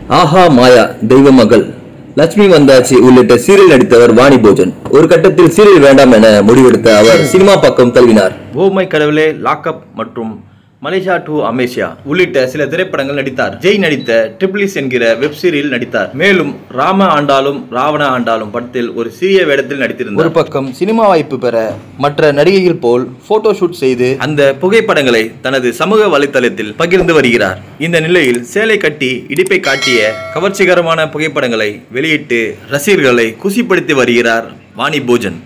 ஆஹா மாயா தெய்வ மகள் லட்சுமி வந்தாச்சி உள்ளிட்ட சீரியல் நடித்தவர் வாணி போஜன் ஒரு கட்டத்தில் சீரியல் வேண்டாம் என முடிவெடுத்த அவர் சினிமா பக்கம் தழுவினார் ஓமை கடவுளே லாக்அப் மற்றும் மலேசியா டு அமேசியா உள்ளிட்ட சில திரைப்படங்கள் நடித்தார் ஜெய் நடித்த ட்ரிபிளிஸ் என்கிற வெப் சீரியல் நடித்தார் மேலும் ராம ஆண்டாலும் ராவண ஆண்டாலும் படத்தில் ஒரு சிறிய வேடத்தில் நடித்திருந்தார் ஒரு பக்கம் சினிமா வாய்ப்பு பெற மற்ற நடிகைகள் போல் போட்டோ ஷூட் செய்து அந்த புகைப்படங்களை தனது சமூக வலைத்தளத்தில் பகிர்ந்து வருகிறார் இந்த நிலையில் சேலை கட்டி இடிப்பை காட்டிய கவர்ச்சிகரமான புகைப்படங்களை வெளியிட்டு ரசிகர்களை குசிப்படுத்தி வருகிறார் வாணி போஜன்